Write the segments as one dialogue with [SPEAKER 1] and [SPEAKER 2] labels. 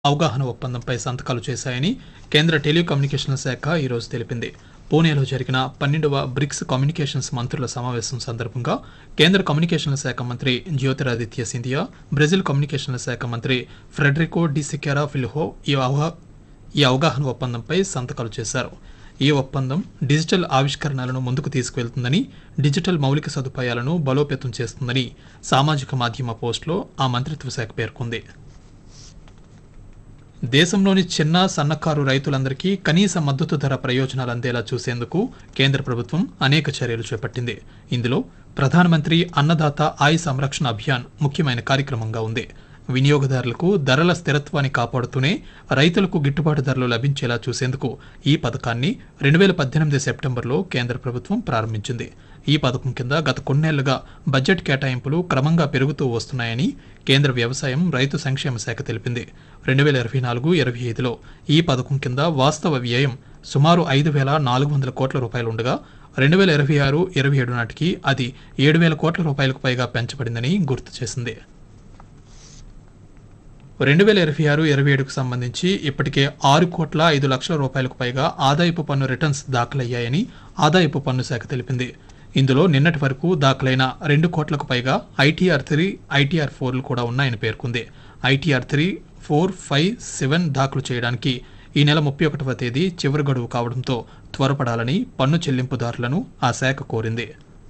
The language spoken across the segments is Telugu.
[SPEAKER 1] అవగాహన ఒప్పందంపై సంతకాలు చేశాయని కేంద్ర టెలికమ్యూనికేషన్ల శాఖ ఈరోజు తెలిపింది పూణేలో జరిగిన పన్నెండవ బ్రిక్స్ కమ్యూనికేషన్స్ మంత్రుల సమావేశం సందర్భంగా కేంద్ర కమ్యూనికేషన్ల శాఖ మంత్రి జ్యోతిరాదిత్య సింధియా బ్రెజిల్ కమ్యూనికేషన్ల శాఖ మంత్రి ఫ్రెడరికో డి సికెరా ఫిల్హో ఈ అవగా ఈ అవగాహన ఒప్పందంపై సంతకాలు చేశారు ఈ ఒప్పందం డిజిటల్ ఆవిష్కరణలను ముందుకు తీసుకువెళ్తుందని డిజిటల్ మౌలిక సదుపాయాలను బలోపేతం చేస్తుందని సామాజిక మాధ్యమ పోస్టులో ఆ మంత్రిత్వ శాఖ పేర్కొంది దేశంలోని చిన్న సన్నకారు రైతులందరికీ కనీస మద్దతు ధర ప్రయోజనాలు అందేలా చూసేందుకు కేంద్ర ప్రభుత్వం అనేక చర్యలు చేపట్టింది ఇందులో ప్రధానమంత్రి అన్నదాత ఆయ సంరక్షణ అభియాన్ ముఖ్యమైన కార్యక్రమంగా ఉంది వినియోగదారులకు ధరల స్థిరత్వాన్ని కాపాడుతూనే రైతులకు గిట్టుబాటు ధరలు లభించేలా చూసేందుకు ఈ పథకాన్ని రెండు వేల పద్దెనిమిది సెప్టెంబర్లో కేంద్ర ప్రభుత్వం ప్రారంభించింది ఈ పథకం కింద గత కొన్నేళ్లుగా బడ్జెట్ కేటాయింపులు క్రమంగా పెరుగుతూ వస్తున్నాయని కేంద్ర వ్యవసాయం రైతు సంక్షేమ శాఖ తెలిపింది రెండు వేల ఇరవై నాలుగు ఇరవై ఐదులో ఈ పథకం కింద వాస్తవ వ్యయం సుమారు ఐదు వేల నాలుగు వందల కోట్ల రూపాయలుండగా రెండు వేల ఇరవై ఆరు ఇరవై ఏడు నాటికి అది ఏడు వేల కోట్ల రూపాయలకు పైగా పెంచబడిందని గుర్తు చేసింది రెండు వేల ఇరవై ఆరు ఇరవై ఏడుకు సంబంధించి ఇప్పటికే ఆరు కోట్ల ఐదు లక్షల రూపాయలకు పైగా ఆదాయపు పన్ను రిటర్న్స్ దాఖలయ్యాయని ఆదాయపు పన్ను శాఖ తెలిపింది ఇందులో నిన్నటి వరకు దాఖలైన రెండు కోట్లకు పైగా ఐటీఆర్ త్రీ ఐటీఆర్ ఫోర్లు కూడా ఉన్నాయని పేర్కొంది ITR three four five seven దాఖలు చేయడానికి ఈ నెల ముప్పై ఒకటవ తేదీ చివరి గడువు కావడంతో త్వరపడాలని పన్ను చెల్లింపుదారులను ఆ శాఖ కోరింది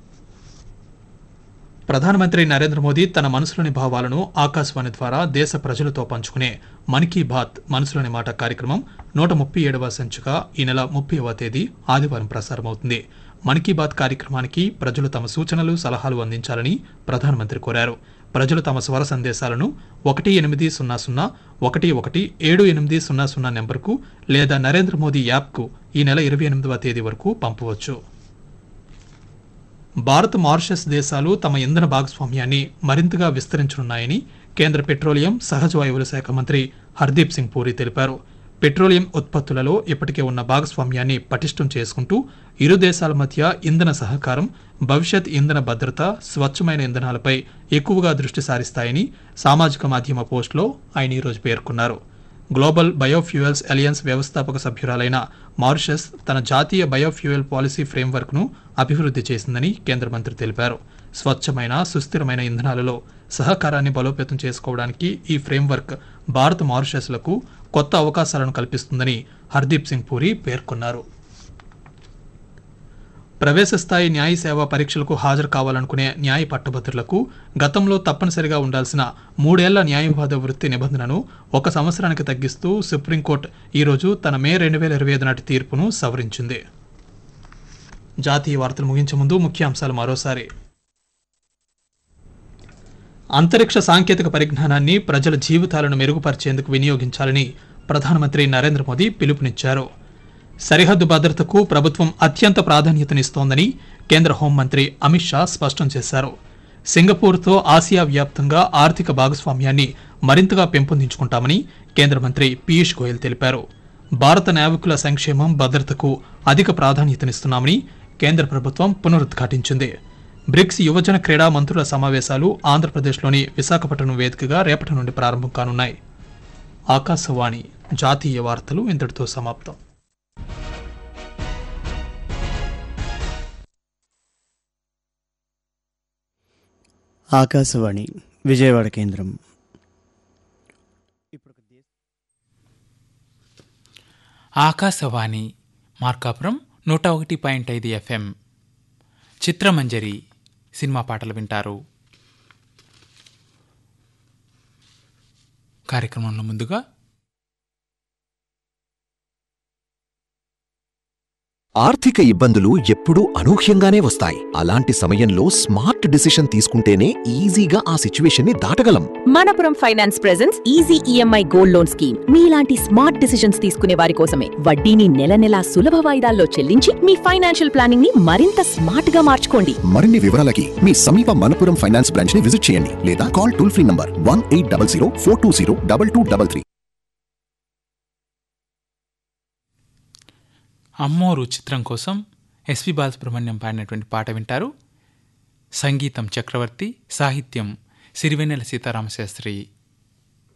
[SPEAKER 1] ప్రధానమంత్రి నరేంద్ర మోదీ తన మనసులోని భావాలను ఆకాశవాణి ద్వారా దేశ ప్రజలతో పంచుకునే మన్ కీ బాత్ మనసులోని మాట కార్యక్రమం నూట ముప్పై ఏడవ సంచిక ఈ నెల ముప్పైవ తేదీ ఆదివారం ప్రసారమవుతుంది మన్ కీ బాత్ కార్యక్రమానికి ప్రజలు తమ సూచనలు సలహాలు అందించాలని ప్రధానమంత్రి కోరారు ప్రజలు తమ స్వర సందేశాలను ఒకటి ఎనిమిది సున్నా సున్నా ఒకటి ఒకటి ఏడు ఎనిమిది సున్నా సున్నా నెంబర్కు లేదా నరేంద్ర మోదీ యాప్కు ఈ నెల ఇరవై ఎనిమిదవ తేదీ వరకు పంపవచ్చు భారత్ మారిషస్ దేశాలు తమ ఇంధన భాగస్వామ్యాన్ని మరింతగా విస్తరించనున్నాయని కేంద్ర పెట్రోలియం సహజ వాయువుల శాఖ మంత్రి హర్దీప్ సింగ్ పూరి తెలిపారు పెట్రోలియం ఉత్పత్తులలో ఇప్పటికే ఉన్న భాగస్వామ్యాన్ని పటిష్టం చేసుకుంటూ ఇరు దేశాల మధ్య ఇంధన సహకారం భవిష్యత్ ఇంధన భద్రత స్వచ్ఛమైన ఇంధనాలపై ఎక్కువగా దృష్టి సారిస్తాయని సామాజిక మాధ్యమ పోస్టులో ఆయన ఈరోజు పేర్కొన్నారు గ్లోబల్ బయోఫ్యూయల్స్ అలియన్స్ వ్యవస్థాపక సభ్యురాలైన మారిషస్ తన జాతీయ బయోఫ్యూయల్ పాలసీ ఫ్రేమ్వర్క్ను అభివృద్ధి చేసిందని కేంద్ర మంత్రి తెలిపారు స్వచ్ఛమైన సుస్థిరమైన ఇంధనాలలో సహకారాన్ని బలోపేతం చేసుకోవడానికి ఈ ఫ్రేమ్వర్క్ భారత్ మారిషస్లకు కొత్త అవకాశాలను కల్పిస్తుందని హర్దీప్ సింగ్ పూరి పేర్కొన్నారు ప్రవేశ స్థాయి న్యాయ సేవా పరీక్షలకు హాజరు కావాలనుకునే న్యాయ పట్టభద్రులకు గతంలో తప్పనిసరిగా ఉండాల్సిన మూడేళ్ల న్యాయవాద వృత్తి నిబంధనను ఒక సంవత్సరానికి తగ్గిస్తూ సుప్రీంకోర్టు ఈరోజు తన మే రెండు వేల ఇరవై ఐదు నాటి తీర్పును సవరించింది జాతీయ వార్తలు ముగించే ముందు ముఖ్యాంశాలు మరోసారి అంతరిక్ష సాంకేతిక పరిజ్ఞానాన్ని ప్రజల జీవితాలను మెరుగుపరిచేందుకు వినియోగించాలని ప్రధానమంత్రి నరేంద్ర మోదీ పిలుపునిచ్చారు సరిహద్దు భద్రతకు ప్రభుత్వం అత్యంత ప్రాధాన్యతనిస్తోందని కేంద్ర హోంమంత్రి అమిత్ షా స్పష్టం చేశారు సింగపూర్తో ఆసియా వ్యాప్తంగా ఆర్థిక భాగస్వామ్యాన్ని మరింతగా పెంపొందించుకుంటామని కేంద్ర మంత్రి పీయూష్ గోయల్ తెలిపారు భారత నావికుల సంక్షేమం భద్రతకు అధిక ప్రాధాన్యతనిస్తున్నామని కేంద్ర ప్రభుత్వం పునరుద్ఘాటించింది బ్రిక్స్ యువజన క్రీడా మంత్రుల సమావేశాలు ఆంధ్రప్రదేశ్లోని విశాఖపట్నం వేదికగా రేపటి నుండి ప్రారంభం కానున్నాయి ఆకాశవాణి జాతీయ వార్తలు ఇంతటితో సమాప్తం
[SPEAKER 2] ఆకాశవాణి విజయవాడ కేంద్రం
[SPEAKER 3] ఆకాశవాణి మార్కాపురం నూట ఒకటి పాయింట్ ఐదు ఎఫ్ఎం చిత్రమంజరి సినిమా పాటలు వింటారు కార్యక్రమంలో ముందుగా
[SPEAKER 4] ఆర్థిక ఇబ్బందులు ఎప్పుడూ అనూహ్యంగానే వస్తాయి అలాంటి సమయంలో స్మార్ట్ డిసిషన్ తీసుకుంటేనే ఈజీగా ఆ సిచ్యువేషన్ ని దాటగలం
[SPEAKER 5] Manappuram finance presence easy EMI gold loan scheme మీలాంటి స్మార్ట్ డిసిషన్స్ తీసుకునే వారి కోసమే వడ్డీని నెల నెలా సులభ వాయిదాల్లో చెల్లించి మీ ఫైనాన్షియల్ ప్లానింగ్ ని మరింత స్మార్ట్ గా మార్చుకోండి
[SPEAKER 4] మరిన్ని వివరాలకి మీ సమీప మనపురం ఫైనాన్స్ బ్రాంచ్ ని విజిట్ చేయండి లేదా call toll free number one eight double zero four two zero double two double three
[SPEAKER 3] Ammoru చిత్రం కోసం ఎస్పి బాలసుబ్రహ్మణ్యం పాడినటువంటి పాట వింటారు సంగీతం చక్రవర్తి సాహిత్యం సిరివెన్నెల సీతారామశాస్త్రి